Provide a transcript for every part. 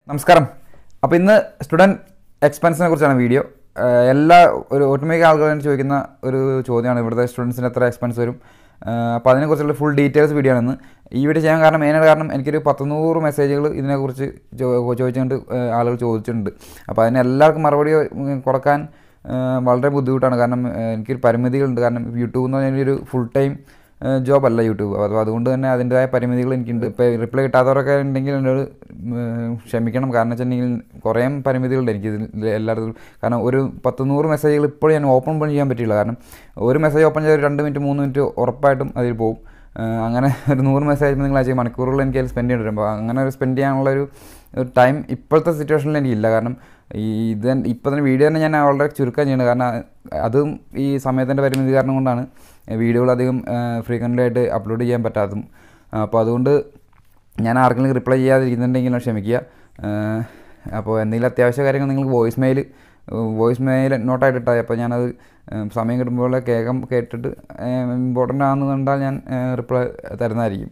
നമസ്കാരം അപ്പോൾ ഇന്ന് സ്റ്റുഡൻറ്റ് എക്സ്പെൻസിനെ കുറിച്ചാണ് വീഡിയോ ആഹ് എല്ലാ ഒരു ഒട്ടുമിക്ക ആളുകളും ചോദിക്കുന്ന ഒരു ചോദ്യമാണ് ഇവിടുത്തെ സ്റ്റുഡൻസിന് എത്ര എക്സ്പെൻസ് വരും അപ്പോൾ അതിനെക്കുറിച്ചുള്ള ഫുൾ ഡീറ്റെയിൽസ് വീഡിയോ ആണ് ഇന്ന് ഈ വീഡിയോ ചെയ്യാൻ കാരണം മെയിനായിട്ട് കാരണം എനിക്കൊരു പത്തുനൂറ് മെസ്സേജുകൾ ഇതിനെക്കുറിച്ച് ചോ- ചോദിച്ചുകൊണ്ട് ആഹ് ആളുകൾ ചോദിച്ചിട്ടുണ്ട് അപ്പോൾ അതിന് എല്ലാവർക്കും മറുപടി ഉം, കൊടുക്കാൻ ആഹ് വളരെ ബുദ്ധിമുട്ടാണ് കാരണം ആഹ് എനിക്കൊരു പരിമിതികളുണ്ട് കാരണം യൂട്യൂബ് എന്ന് പറഞ്ഞാൽ ഒരു ഫുൾ ടൈം ജോബ് അല്ല യൂട്യൂബ് അപ്പോൾ അതുകൊണ്ട് തന്നെ അതിൻ്റെതായ പരിമിതികൾ എനിക്കുണ്ട് ഇപ്പോൾ റിപ്ലൈ കിട്ടാത്തവരൊക്കെ ഉണ്ടെങ്കിൽ എന്നോട് ഉം, ക്ഷമിക്കണം കാരണം വെച്ചിട്ടുണ്ടെങ്കിൽ കുറേ പരിമിതികളുണ്ട് എനിക്ക് ഇതിൽ എല്ലായിടത്തും കാരണം ഒരു പത്ത് നൂറ് മെസ്സേജുകൾ ഇപ്പോഴും ഞാൻ ഓപ്പൺ ഓപ്പൺ ചെയ്യാൻ പറ്റില്ല കാരണം ഒരു മെസ്സേജ് ഓപ്പൺ ചെയ്ത് ഒരു രണ്ട് മിനിറ്റ് മൂന്ന് മിനിറ്റ് ഉറപ്പായിട്ടും അതിൽ പോകും ഏഹ് അങ്ങനെ ഒരു നൂറ് മെസ്സേജ് നിങ്ങൾ അയച്ച മണിക്കൂറുകൾ എനിക്ക് അതിൽ സ്പെൻഡ് ചെയ്യേണ്ടി വരും അപ്പോൾ അങ്ങനെ ഒരു സ്പെൻഡ് ചെയ്യാനുള്ള ഒരു ഒരു ടൈം ഇപ്പോഴത്തെ സിറ്റുവേഷനിൽ എനിക്കില്ല കാരണം ഈ ഇത് ഇപ്പോൾ തന്നെ വീഡിയോ തന്നെ ഞാൻ വളരെ ചുരുക്കം ചെയ്യുന്നത് കാരണം അതും ഈ സമയത്തിൻ്റെ പരിമിതി കാരണം കൊണ്ടാണ് വീഡിയോകൾ അധികം ഫ്രീക്വൻ്റ് ആയിട്ട് അപ്ലോഡ് ചെയ്യാൻ പറ്റാത്തതും അപ്പോൾ അതുകൊണ്ട് ഞാൻ ആർക്കെങ്കിലും റിപ്ലൈ ചെയ്യാതിരിക്കുന്നുണ്ടെങ്കിൽ ക്ഷമിക്കുക ഏഹ് അപ്പോൾ എന്തെങ്കിലും അത്യാവശ്യ കാര്യങ്ങൾ നിങ്ങൾക്ക് വോയിസ് മെയിൽ വോയിസ് മെയിൽ നോട്ടായിട്ട് ഇട്ടാൽ അപ്പോൾ ഞാനത് ഏഹ് സമയം കിട്ടുമ്പോൾ കേൾക്കാം കേട്ടിട്ട് ഇമ്പോർട്ടൻ്റ് ആണെന്ന് കണ്ടാൽ ഞാൻ റിപ്ലൈ തരുന്നതായിരിക്കും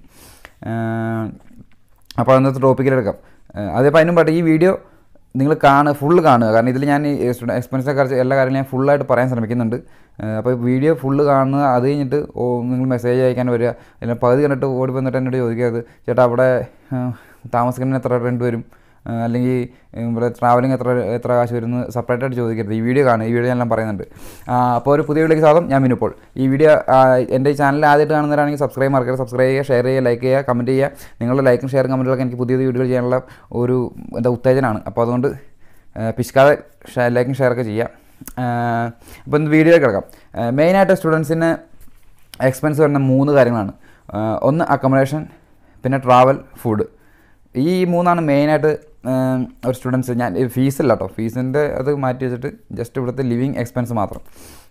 ഏഹ് അപ്പോൾ അന്നത്തെ ടോപ്പിക്കിലെടുക്കാം അതേപ്പോൾ അതിനും പാട്ട് ഈ വീഡിയോ നിങ്ങൾ കാണുക ഫുള്ള് കാണുക കാരണം ഇതിൽ ഞാൻ എക്സ്പെൻസിനെ കുറിച്ച് എല്ലാ കാര്യങ്ങളും ഞാൻ ഫുള്ളായിട്ട് പറയാൻ ശ്രമിക്കുന്നുണ്ട് ഏഹ് അപ്പോൾ വീഡിയോ ഫുള്ള് കാണുക അത് കഴിഞ്ഞിട്ട് ഓ നിങ്ങൾ മെസ്സേജ് അയക്കാൻ വരിക അല്ലെങ്കിൽ പകുതി കണ്ടിട്ട് ഓടി വന്നിട്ട് എന്നോട് ചോദിക്കരുത് ചേട്ടാ അവിടെ ഏഹ്, താമസിക്കുന്നതിന് എത്ര റെൻറ്റ് വരും ഏഹ്, അല്ലെങ്കിൽ ഏഹ്, ഇവിടെ ട്രാവലിംഗ് എത്ര എത്ര കാശ് വരുന്നു സെപ്പറേറ്റ് ആയിട്ട് ചോദിക്കരുത് ഈ വീഡിയോ കാണുക ഈ വീഡിയോ ഞാൻ പറയുന്നുണ്ട് ആ, അപ്പോൾ ഒരു പുതിയ വീഡിയോക്ക് സ്വാഗതം ഞാൻ മിനുപ്പോൾ ഈ വീഡിയോ ആ, എൻ്റെ ഈ ചാനൽ ആദ്യമായിട്ട് കാണുന്നവരാണെങ്കിൽ സബ്സ്ക്രൈബ് മറക്കരുത് സബ്സ്ക്രൈബ് ചെയ്യുക ഷെയർ ചെയ്യുക ലൈക്ക് ചെയ്യുക കമൻറ്റ് ചെയ്യുക നിങ്ങളുടെ ലൈക്കും ഷെയറും കമൻറ്റുകളൊക്കെ എനിക്ക് പുതിയ വീഡിയോകൾ ചെയ്യാനുള്ള ഒരു എന്താ ഉത്തേജനമാണ് അപ്പോൾ അതുകൊണ്ട് ഏഹ്, പിശുക്കാതെ ലൈക്കും ഷെയറൊക്കെ ചെയ്യുക ഏഹ്, അപ്പോൾ ഇന്ന് വീഡിയോയിൽ കിടക്കാം മെയിനായിട്ട് സ്റ്റുഡൻസിന് എക്സ്പെൻസ് വരുന്ന മൂന്ന് കാര്യങ്ങളാണ് ഏഹ്, ഒന്ന് അക്കോമഡേഷൻ പിന്നെ ട്രാവൽ ഫുഡ് ഈ മൂന്നാണ് മെയിനായിട്ട് ഒരു സ്റ്റുഡൻസ് ഞാൻ ഫീസില്ല കേട്ടോ ഫീസിൻ്റെ അത് മാറ്റി വെച്ചിട്ട് ജസ്റ്റ് ഇവിടുത്തെ ലിവിങ് എക്സ്പെൻസ് മാത്രം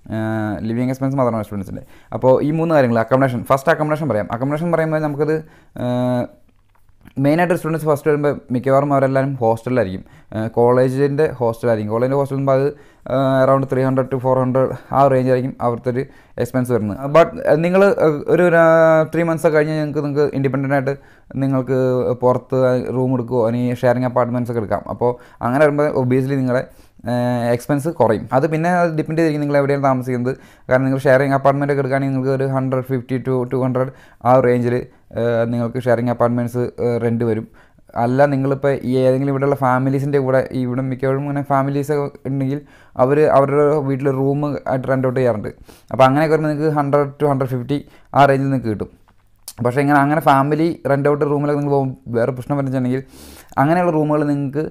ലിവിങ് എക്സ്പെൻസ് മാത്രമാണ് സ്റ്റുഡൻസിൻ്റെ അപ്പോൾ ഈ മൂന്ന് കാര്യങ്ങൾ അക്കോമഡേഷൻ ഫസ്റ്റ് അക്കോമഡേഷൻ പറയാം അക്കോമഡേഷൻ പറയുമ്പോൾ നമുക്കത് ഏഹ്, മെയിനായിട്ട് സ്റ്റുഡൻസ് ഫസ്റ്റ് വരുമ്പോൾ മിക്കവാറും അവരെല്ലാവരും ഹോസ്റ്റലിലായിരിക്കും കോളേജിൻ്റെ ഹോസ്റ്റലായിരിക്കും കോളേജിൻ്റെ ഹോസ്റ്റലിൽ അത് around three hundred to four hundred ആ റേഞ്ച് ആയിരിക്കും അവിടുത്തെ ഒരു എക്സ്പെൻസ് വരുന്നത് ബട്ട് നിങ്ങൾ ഒരു ത്രീ മന്ത്സ് ഒക്കെ കഴിഞ്ഞ് നിങ്ങൾക്ക് നിങ്ങൾക്ക് ഇൻഡിപെൻഡൻ്റ് ആയിട്ട് നിങ്ങൾക്ക് പുറത്ത് റൂം എടുക്കുകയോ അല്ലെങ്കിൽ ഷെയറിങ് അപ്പാർട്ട്മെൻറ്റ്സ് ഒക്കെ എടുക്കാം അപ്പോൾ അങ്ങനെ വരുമ്പോൾ ഒബിയസ്ലി നിങ്ങളുടെ എക്സ്പെൻസ് കുറയും അത് പിന്നെ അത് ഡിപ്പെൻഡ് ചെയ്തിരിക്കും നിങ്ങൾ എവിടെയാണ് താമസിക്കുന്നത് കാരണം നിങ്ങൾ ഷെയറിങ് അപ്പാർട്ട്മെൻറ്റ് ഒക്കെ എടുക്കുകയാണെങ്കിൽ നിങ്ങൾക്ക് ഒരു hundred fifty to two hundred ആ റേഞ്ചിൽ നിങ്ങൾക്ക് ഷെയറിങ് അപ്പാർട്ട്മെൻറ്റ്സ് റെൻറ്റ് വരും അല്ല നിങ്ങളിപ്പോൾ ഈ ഏതെങ്കിലും ഇവിടെയുള്ള ഫാമിലീസിൻ്റെ കൂടെ ഈ ഇവിടെ മിക്കവാറും ഇങ്ങനെ ഫാമിലീസ് ഉണ്ടെങ്കിൽ അവർ അവരുടെ വീട്ടിൽ റൂം ആയിട്ട് റെൻ്റ് ഔട്ട് ചെയ്യാറുണ്ട് അപ്പോൾ അങ്ങനെയൊക്കെ വരുമ്പോൾ നിങ്ങൾക്ക് ഹൺഡ്രഡ് ടു ഹൺഡ്രഡ് ഫിഫ്റ്റി ആ റേഞ്ചിൽ നിങ്ങൾക്ക് കിട്ടും പക്ഷേ ഇങ്ങനെ അങ്ങനെ ഫാമിലി റെൻ്റ് ഔട്ട് റൂമിലൊക്കെ നിങ്ങൾ പോകും വേറെ പ്രശ്നം വരുന്നുണ്ടെങ്കിൽ അങ്ങനെയുള്ള റൂമുകൾ നിങ്ങൾക്ക്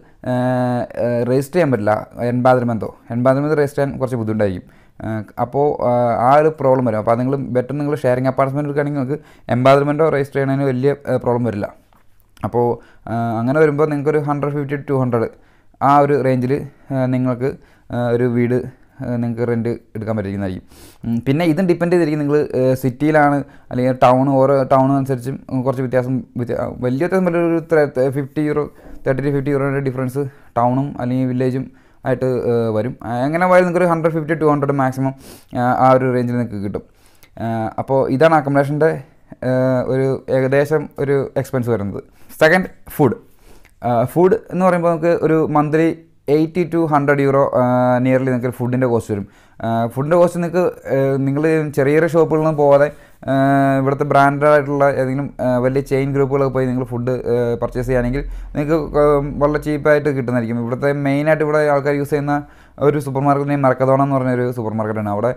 രജിസ്റ്റർ ചെയ്യാൻ പറ്റില്ല എൺപാതിരമെന്തോ എൺപാതിരമെന്തോ രജിസ്റ്റർ ചെയ്യാൻ കുറച്ച് ബുദ്ധിമുട്ടായിരിക്കും ഏഹ് അപ്പോൾ ആഹ് ആ ഒരു പ്രോബ്ലം വരും അപ്പോൾ നിങ്ങൾ ബെറ്റർ നിങ്ങൾ ഷെയറിങ് അപ്പാർട്ട്മെൻറ്റ് എടുക്കുകയാണെങ്കിൽ നിങ്ങൾക്ക് എൺപാതിരമെൻറ്റോ രജിസ്റ്റർ ചെയ്യുന്നതിന് വലിയ പ്രോബ്ലം വരില്ല അപ്പോൾ ആഹ് അങ്ങനെ വരുമ്പോൾ നിങ്ങൾക്കൊരു ഹൺഡ്രഡ് ഫിഫ്റ്റി ടു ഹൺഡ്രഡ് ആ ഒരു റേഞ്ചിൽ നിങ്ങൾക്ക് ആഹ് ഒരു വീട് ആഹ് നിങ്ങൾക്ക് റെൻറ്റ് എടുക്കാൻ പറ്റിയിരിക്കുന്നതായിരിക്കും ഉം, പിന്നെ ഇതും ഡിപ്പെൻഡ് ചെയ്തിരിക്കും നിങ്ങൾ സിറ്റിയിലാണ് അല്ലെങ്കിൽ ടൗൺ ഓരോ ടൗൺ അനുസരിച്ചും കുറച്ച് വ്യത്യാസം വ്യത്യാ- വലിയ വ്യത്യാസം വല്ല ഒരു fifty euro thirty to fifty യൂറോയുടെ ഡിഫറൻസ് ടൗണും അല്ലെങ്കിൽ വില്ലേജും ആയിട്ട് ഏഹ് വരും ആ, എങ്ങനെ പോയാലും നിങ്ങൾക്ക് ഒരു hundred fifty to hundred maximum ആ ഒരു റേഞ്ചിൽ നിങ്ങൾക്ക് കിട്ടും അപ്പോൾ ഇതാണ് അക്കോമഡേഷൻ്റെ ഒരു ഏകദേശം ഒരു എക്സ്പെൻസ് വരുന്നത് സെക്കൻഡ് ഫുഡ് ഫുഡ് എന്ന് പറയുമ്പോൾ നമുക്ക് ഒരു monthly eighty to hundred euro nearly നിങ്ങൾക്ക് ഫുഡിൻ്റെ കോസ്റ്റ് വരും ഫുഡിൻ്റെ കോസ്റ്റ് നിങ്ങൾക്ക് നിങ്ങൾ ചെറിയ ചെറിയ ഷോപ്പുകളിലൊന്നും പോകാതെ ആ, ഇവിടുത്തെ ബ്രാൻഡഡ് ആയിട്ടുള്ള ഏതെങ്കിലും ആ, വലിയ ചെയിൻ ഗ്രൂപ്പുകളൊക്കെ പോയി നിങ്ങൾ ഫുഡ് പർച്ചേസ് ചെയ്യുകയാണെങ്കിൽ നിങ്ങൾക്ക് ക- വളരെ ചീപ്പായിട്ട് കിട്ടുന്നതായിരിക്കും ഇവിടുത്തെ മെയിനായിട്ട് ഇവിടെ ആൾക്കാർ യൂസ് ചെയ്യുന്ന ഒരു സൂപ്പർ മാർക്കറ്റ് നെയിം മറക്കതോണം എന്ന് പറഞ്ഞൊരു സൂപ്പർ മാർക്കറ്റാണ് അവിടെ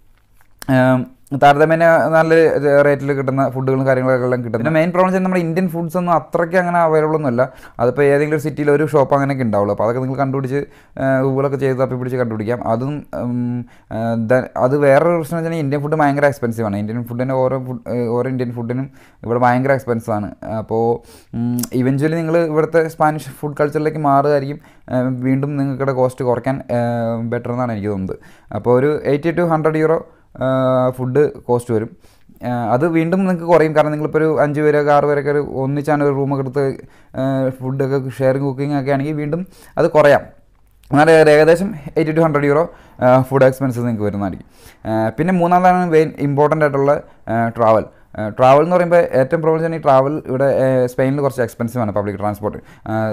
ആം, താരതമ്യേന നല്ല റേറ്റിൽ കിട്ടുന്ന ഫുഡുകളും കാര്യങ്ങളൊക്കെ എല്ലാം കിട്ടും പിന്നെ മെയിൻ പ്രോബ്ലം വെച്ചാൽ നമ്മുടെ ഇന്ത്യൻ ഫുഡ്സ് ഒന്നും അത്രയ്ക്ക് അങ്ങനെ അവൈലബിൾ ഒന്നുമല്ല അതിപ്പോൾ ഏതെങ്കിലും ഒരു സിറ്റിയിൽ ഒരു ഷോപ്പ് അങ്ങനെയൊക്കെ ഉണ്ടാവുള്ളൂ അപ്പോൾ അതൊക്കെ നിങ്ങൾ കണ്ടുപിടിച്ച് ഗൂഗിളൊക്കെ ചെയ്ത് തപ്പി പിടിച്ച് കണ്ടുപിടിക്കാം അതും ഉം, ആ, ദ- അത് വേറൊരു പ്രശ്നം വെച്ചാൽ ഇന്ത്യൻ ഫുഡ് ഭയങ്കര എക്സ്പെൻസീവ് ആണ് ഇന്ത്യൻ ഫുഡിന് ഓരോ ഫുഡ് ഓരോ ഇന്ത്യൻ ഫുഡിനും ഇവിടെ ഭയങ്കര എക്സ്പെൻസീവ് ആണ് അപ്പോൾ ഇവഞ്ച്വലി നിങ്ങൾ ഇവിടുത്തെ സ്പാനിഷ് ഫുഡ് കൾച്ചറിലേക്ക് മാറുമായിരിക്കും ആ, വീണ്ടും നിങ്ങൾക്കിടെ കോസ്റ്റ് കുറയ്ക്കാൻ ബെറ്റർ എന്നാണ് എനിക്ക് തോന്നുന്നത് അപ്പോൾ ഒരു eighty to hundred euro food cost വരും ആ, അത് വീണ്ടും നിങ്ങൾക്ക് കുറയും കാരണം നിങ്ങളിപ്പോൾ ഒരു അഞ്ച് പേരൊക്കെ ആറ് പേരൊക്കെ ഒരു ഒന്നിച്ചാണ് ഒരു റൂമൊക്കെ എടുത്ത് ഫുഡൊക്കെ ഷെയറിങ് കുക്കിംഗ് ഒക്കെ ആണെങ്കിൽ വീണ്ടും അത് കുറയാം എന്നാൽ ഏകദേശം eighty to hundred euro food expenses നിങ്ങൾക്ക് വരുന്നതായിരിക്കും ആ, പിന്നെ മൂന്നാമതാണ് മെയിൻ ഇമ്പോർട്ടൻ്റ് ആയിട്ടുള്ള ട്രാവൽ ട്രാവൽ എന്ന് പറയുമ്പോൾ ഏറ്റവും പ്രോബ്ലം വെച്ചാൽ ഈ ട്രാവൽ ഇവിടെ സ്പെയിനിൽ കുറച്ച് എക്സ്പെൻസീവ് ആണ് പബ്ലിക് ട്രാൻസ്പോർട്ട്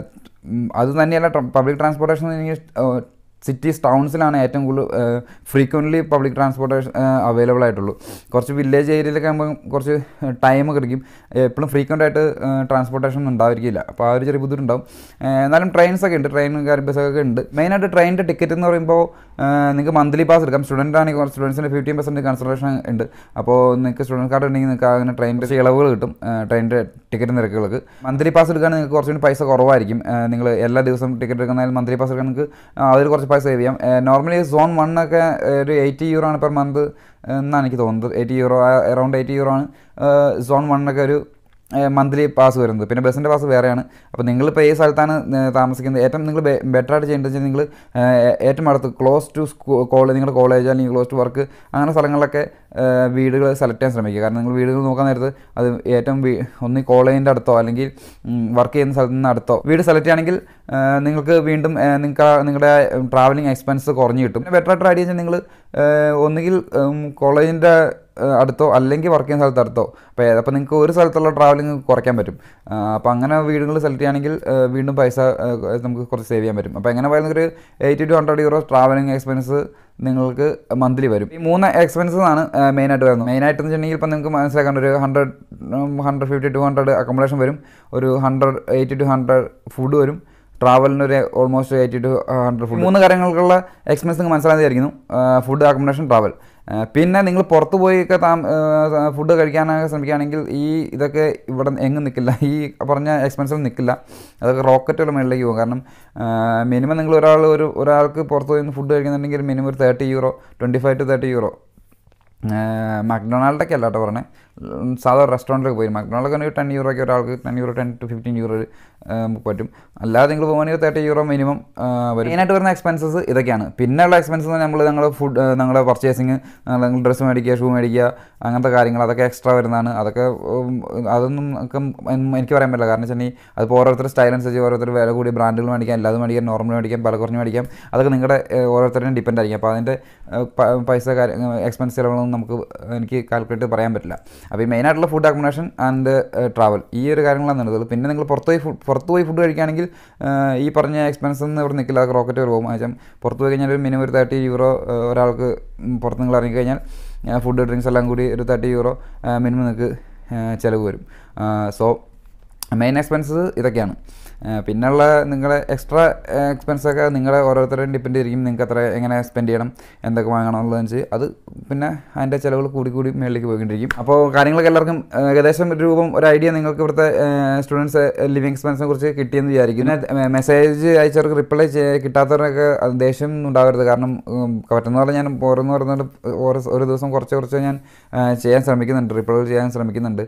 ഉം, അത് തന്നെയല്ല പബ്ലിക് ട്രാൻസ്പോർട്ടേഷൻ എനിക്ക് സിറ്റീസ് ടൗൺസിലാണ് ഏറ്റവും കൂടുതൽ ഫ്രീക്വൻ്റ്ലി പബ്ലിക് ട്രാൻസ്പോർട്ടേഷൻ അവൈലബിൾ ആയിട്ടുള്ളൂ കുറച്ച് വില്ലേജ് ഏരിയയിലൊക്കെ ആകുമ്പോൾ കുറച്ച് ടൈം ഒക്കെ എടുക്കും എപ്പോഴും ഫ്രീക്വൻ്റ് ആയിട്ട് ട്രാൻസ്പോർട്ടേഷൻ ഉണ്ടായിരിക്കില്ല അപ്പോൾ ആ ഒരു ചെറിയ ബുദ്ധിമുട്ടുണ്ടാവും ഏഹ് എന്നാലും ട്രെയിൻസ് ഒക്കെ ഉണ്ട് ട്രെയിൻ ബസ്സൊക്കെ ഉണ്ട് മെയിനായിട്ട് ട്രെയിനിൻ്റെ ടിക്കറ്റ് എന്ന് പറയുമ്പോൾ നിങ്ങൾക്ക് മന്ത്ലി പാസ് എടുക്കാം സ്റ്റുഡൻ്റ് ആണെങ്കിൽ സ്റ്റുഡൻസിന് ഫിഫ്റ്റീൻ പെർസെൻറ്റ് കൺസിഡറേഷൻ ഉണ്ട് അപ്പോൾ നിങ്ങൾക്ക് സ്റ്റുഡൻറ്റ് കാർഡ് ഉണ്ടെങ്കിൽ നിങ്ങൾക്ക് അങ്ങനെ ട്രെയിനിൻ്റെ ഇളവുകൾ കിട്ടും ട്രെയിനിൻ്റെ ടിക്കറ്റ് നിരക്കുകൾക്ക് മന്ത്ലി പാസ് എടുക്കുകയാണെങ്കിൽ നിങ്ങൾക്ക് കുറച്ചുകൂടി പൈസ കുറവായിരിക്കും നിങ്ങൾ എല്ലാ ദിവസവും ടിക്കറ്റ് എടുക്കുന്നതിൽ മന്ത്ലി പാസ് എടുക്കാൻ നിങ്ങൾക്ക് അതിൽ കുറച്ച് പൈസ സേവ് ചെയ്യാം നോർമലി സോൺ വൺ ഒക്കെ ഒരു എയ്റ്റി യൂറോ ആണ് പെർ മന്ത് എന്നാണ് എനിക്ക് തോന്നുന്നത് eighty euro around eighty euro ആണ് സോൺ വണ്ണൊക്കെ ഒരു മന്ത്ലി പാസ് വരുന്നത് പിന്നെ ബസ്സിൻ്റെ പാസ് വേറെയാണ് അപ്പോൾ നിങ്ങളിപ്പോൾ ഈ സ്ഥലത്താണ് ഏഹ് താമസിക്കുന്നത് ഏറ്റവും നിങ്ങൾ ബെറ്റർ ആയിട്ട് ചെയ്യേണ്ടത് വെച്ചാൽ നിങ്ങൾ ഏറ്റവും അടുത്ത് ക്ലോസ് ടു സ്കൂ കോളേജ് നിങ്ങളുടെ കോളേജ് അല്ലെങ്കിൽ ക്ലോസ് ടു വർക്ക് അങ്ങനെ സ്ഥലങ്ങളിലൊക്കെ ഏഹ് വീടുകൾ സെലക്ട് ചെയ്യാൻ ശ്രമിക്കുക കാരണം നിങ്ങൾ വീടുകൾ നോക്കാൻ നേരത്ത് അത് ഏറ്റവും വീ- ഒന്ന് കോളേജിൻ്റെ അടുത്തോ അല്ലെങ്കിൽ വർക്ക് ചെയ്യുന്ന സ്ഥലത്ത് നിന്ന് അടുത്തോ വീട് സെലക്ട് ചെയ്യുകയാണെങ്കിൽ ഏഹ് നിങ്ങൾക്ക് വീണ്ടും ഏഹ് നിങ്ങൾക്ക് ആ നിങ്ങളുടെ ട്രാവലിംഗ് എക്സ്പെൻസ് കുറഞ്ഞ് കിട്ടും ബെറ്റർ ആയിട്ട് ഐഡിയ വെച്ചാൽ നിങ്ങൾ ഒന്നുകിൽ കോളേജിൻ്റെ അടുത്തോ അല്ലെങ്കിൽ വർക്ക് ചെയ്യുന്ന സ്ഥലത്ത് അടുത്തോ അപ്പോൾ അപ്പോൾ നിങ്ങൾക്ക് ഒരു സ്ഥലത്തുള്ള ട്രാവലിംഗ് കുറയ്ക്കാൻ പറ്റും അപ്പോൾ അങ്ങനെ വീടുകൾ സെലക്ട് ചെയ്യുകയാണെങ്കിൽ ഏഹ് വീണ്ടും പൈസ ഏഹ് നമുക്ക് കുറച്ച് സേവ് ചെയ്യാൻ പറ്റും അപ്പോൾ എങ്ങനെ പോയാലും ഒരു eighty to hundred euro travelling expense നിങ്ങൾക്ക് മന്ത്ലി വരും ഈ മൂന്ന് എക്സ്പെൻസസ് ആണ് മെയിനായിട്ട് വരുന്നത് മെയിനായിട്ട് എന്ന് വെച്ചിട്ടുണ്ടെങ്കിൽ ഇപ്പം നിങ്ങൾക്ക് മനസ്സിലാക്കാൻ ഒരു hundred hundred fifty to hundred accommodation വരും ഒരു hundred eighty to hundred food വരും ട്രാവലിന് ഒരു almost eighty to hundred food മൂന്ന് കാര്യങ്ങൾക്കുള്ള എക്സ്പെൻസ് നിങ്ങൾക്ക് മനസ്സിലാക്കിയിരിക്കുന്നു ഫുഡ് അക്കോമഡേഷൻ ട്രാവൽ പിന്നെ നിങ്ങൾ പുറത്ത് പോയൊക്കെ താം ഫുഡ് കഴിക്കാനൊക്കെ ശ്രമിക്കുകയാണെങ്കിൽ ഈ ഇതൊക്കെ ഇവിടെ എങ്ങും നിൽക്കില്ല ഈ പറഞ്ഞ എക്സ്പെൻസിൽ നിൽക്കില്ല അതൊക്കെ റോക്കറ്റുള്ള മുകളിലേക്ക് പോകും കാരണം മിനിമം നിങ്ങൾ ഒരാൾ ഒരു ഒരാൾക്ക് പുറത്ത് പോയി ഫുഡ് കഴിക്കുന്നുണ്ടെങ്കിൽ മിനിമം ഒരു thirty euro twenty five to thirty euro മക്ഡൊണാൾഡൊക്കെ അല്ല കേട്ടോ പറഞ്ഞത് സാധാരണ റെസ്റ്റോറൻറ്റിലൊക്കെ പോയി മക്ഡൊണാൾഡൊക്കെ ഒരു ടെൻ യൂറോ ഒക്കെ ഒരാൾക്ക് ten euro ten to fifteen euro നമുക്ക് പറ്റും അല്ലാതെ നിങ്ങൾ പോകുകയാണെങ്കിൽ തേർട്ടി യൂറോ മിനിമം വരും മെയിനായിട്ട് വരുന്ന എക്സ്പെൻസസ് ഇതൊക്കെയാണ് പിന്നെയുള്ള എക്സ്പെൻസസ് നമ്മൾ ഞങ്ങൾ ഫുഡ് ഞങ്ങളുടെ പർച്ചേസിങ് നിങ്ങൾ ഡ്രസ്സ് മേടിക്കുക ഷൂ മേടിക്കുക അങ്ങനത്തെ കാര്യങ്ങൾ അതൊക്കെ എക്സ്ട്രാ വരുന്നതാണ് അതൊക്കെ ഉം, അതൊന്നും ഒക്കെ എനിക്ക് പറയാൻ പറ്റില്ല കാരണം വെച്ചിട്ടുണ്ടെങ്കിൽ അതിപ്പോൾ ഓരോരുത്തർ സ്റ്റൈൽ അനുസരിച്ച് ഓരോരുത്തർ വില കൂടിയ ബ്രാൻഡുകൾ മേടിക്കാം അല്ലാതെ മേടിക്കാം നോർമൽ മേടിക്കാം പല കുറഞ്ഞ് മേടിക്കാം അതൊക്കെ നിങ്ങളുടെ ഏഹ്, ഓരോരുത്തരുടെയും ഡിപ്പെൻഡ് ആയിരിക്കും അപ്പോൾ അതിൻ്റെ ഏഹ്, പ- പൈസ കാര്യം എക്സ്പെൻസ് ചിലവുകളൊന്നും നമുക്ക് എനിക്ക് കാൽക്കുലേറ്റ് പറയാൻ പറ്റില്ല അപ്പോൾ ഈ മെയിനായിട്ടുള്ള ഫുഡ് അക്കോമഡേഷൻ ആൻഡ് ട്രാവൽ ഈ ഒരു കാര്യങ്ങളാണ് നടന്നത് പിന്നെ നിങ്ങൾ പുറത്ത് പോയി ഫുഡ് പുറത്ത് പോയി ഫുഡ് കഴിക്കുകയാണെങ്കിൽ ഏഹ്, ഈ പറഞ്ഞ എക്സ്പെൻസ് ഒന്നും ഇവിടെ നിൽക്കില്ല അത് റോക്കറ്റ് പോകും ആച്ചാൽ പുറത്ത് പോയി കഴിഞ്ഞാൽ ഒരു മിനിമം ഒരു തേർട്ടി യൂറോ ഒരാൾക്ക് ഉം, പുറത്ത് നിങ്ങൾ ഇറങ്ങി കഴിഞ്ഞാൽ ഫുഡ് ഡ്രിങ്ക്സ് എല്ലാം കൂടി ഒരു തേർട്ടി യൂറോ മിനിമം നിങ്ങൾക്ക് ചിലവ് വരും സോ മെയിൻ എക്സ്പെൻസസ് ഇതൊക്കെയാണ് ആ, പിന്നെയുള്ള നിങ്ങളുടെ എക്സ്ട്രാ എക്സ്പെൻസൊക്കെ നിങ്ങളെ ഓരോരുത്തരെയും ഡിപ്പെൻഡ് ചെയ്തിരിക്കും നിങ്ങൾക്ക് എത്ര എങ്ങനെ സ്പെൻഡ് ചെയ്യണം എന്തൊക്കെ വാങ്ങണം എന്നുള്ളതെന്ന് വെച്ച് അത് പിന്നെ അതിൻ്റെ ചിലവുകൾ കൂടി കൂടി മേളിലേക്ക് പോയിക്കൊണ്ടിരിക്കും അപ്പോൾ കാര്യങ്ങളൊക്കെ എല്ലാവർക്കും ആ, ഏകദേശം ഒരു രൂപം ഒരു ഐഡിയ നിങ്ങൾക്ക് ഇവിടുത്തെ സ്റ്റുഡൻസ് ലിവിങ് എക്സ്പെൻസിനെ കുറിച്ച് കിട്ടിയെന്ന് വിചാരിക്കും പിന്നെ മെസ്സേജ് അയച്ചവർക്ക് റിപ്ലൈ കിട്ടാത്തവരൊക്കെ അത് ദേഷ്യം ഉണ്ടാവരുത് കാരണം ഉം, പറ്റുന്ന പോലെ ഞാൻ ഓരോന്ന് പറഞ്ഞിട്ട് ഓരോ ഒരു ദിവസം കുറച്ച് കുറച്ച് ഞാൻ ആ, ചെയ്യാൻ ശ്രമിക്കുന്നുണ്ട് റിപ്ലൈ ചെയ്യാൻ ശ്രമിക്കുന്നുണ്ട്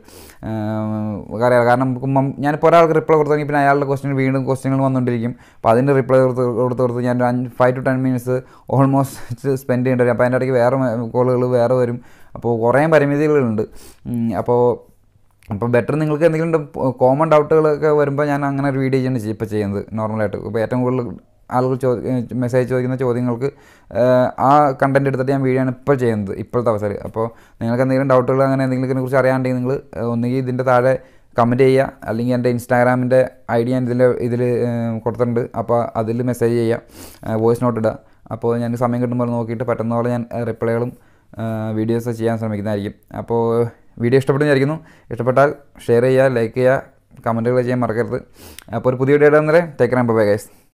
കാരണം കാരണം നമുക്ക് ഞാനിപ്പോൾ ഒരാൾക്ക് റിപ്ലൈ കൊടുത്തെങ്കിൽ പിന്നെ അയാളുടെ ക്വസ്റ്റ്യൻ വീണ്ടും ക്വസ്റ്റ്യനുകൾ വന്നുകൊണ്ടിരിക്കും അപ്പോൾ അതിൻ്റെ റിപ്ലൈ കൊടുത്ത് കൊടുത്ത് കൊടുത്ത് ഞാൻ അഞ്ച് five to ten minutes almost spend ചെയ്യേണ്ടി വരും അപ്പോൾ അതിൻ്റെ ഇടയ്ക്ക് വേറെ കോളുകൾ വേറെ വരും അപ്പോൾ കുറേ പരിമിതികളുണ്ട് ഉം, അപ്പോൾ അപ്പോൾ ബെറ്റർ നിങ്ങൾക്ക് എന്തെങ്കിലും കോമൺ ഡൗട്ടുകളൊക്കെ വരുമ്പോൾ ഞാൻ അങ്ങനെ ഒരു വീഡിയോ ചെയ്യാണ് ഇപ്പോൾ ചെയ്യുന്നത് നോർമലായിട്ട് ഇപ്പോൾ ഏറ്റവും കൂടുതൽ ആളുകൾ ചോദി മെസ്സേജ് ചോദിക്കുന്ന ചോദ്യങ്ങൾക്ക് ഏഹ്, ആ കണ്ടൻറ് എടുത്തിട്ട് ഞാൻ വീഡിയോ ആണ് ഇപ്പോൾ ചെയ്യുന്നത് ഇപ്പോഴത്തെ അവസരം അപ്പോൾ നിങ്ങൾക്ക് എന്തെങ്കിലും ഡൗട്ടുകൾ അങ്ങനെ എന്തെങ്കിലും കുറിച്ച് അറിയാണ്ടെങ്കിൽ നിങ്ങൾ ഒന്നുകിൽ ഇതിൻ്റെ താഴെ കമൻറ്റ് ചെയ്യുക അല്ലെങ്കിൽ എൻ്റെ ഇൻസ്റ്റാഗ്രാമിൻ്റെ ഐ ഡി ഞാൻ ഇതിൽ ഇതിൽ കൊടുത്തിട്ടുണ്ട് അപ്പോൾ അതിൽ മെസ്സേജ് ചെയ്യുക വോയിസ് നോട്ട് ഇടുക അപ്പോൾ ഞാൻ സമയം കിട്ടുമ്പോൾ നോക്കിയിട്ട് പറ്റുന്ന പോലെ ഞാൻ റിപ്ലൈകളും വീഡിയോസ് ചെയ്യാൻ ശ്രമിക്കുന്നതായിരിക്കും അപ്പോൾ വീഡിയോ ഇഷ്ടപ്പെട്ടു വിചാരിക്കുന്നു ഇഷ്ടപ്പെട്ടാൽ ഷെയർ ചെയ്യുക ലൈക്ക് ചെയ്യുക കമൻറ്റുകൾ ചെയ്യാൻ മറക്കരുത് അപ്പോൾ ഒരു പുതിയ വീഡിയോ ഇടുന്നവരെ ടേക്ക് ബൈ ഗൈസ്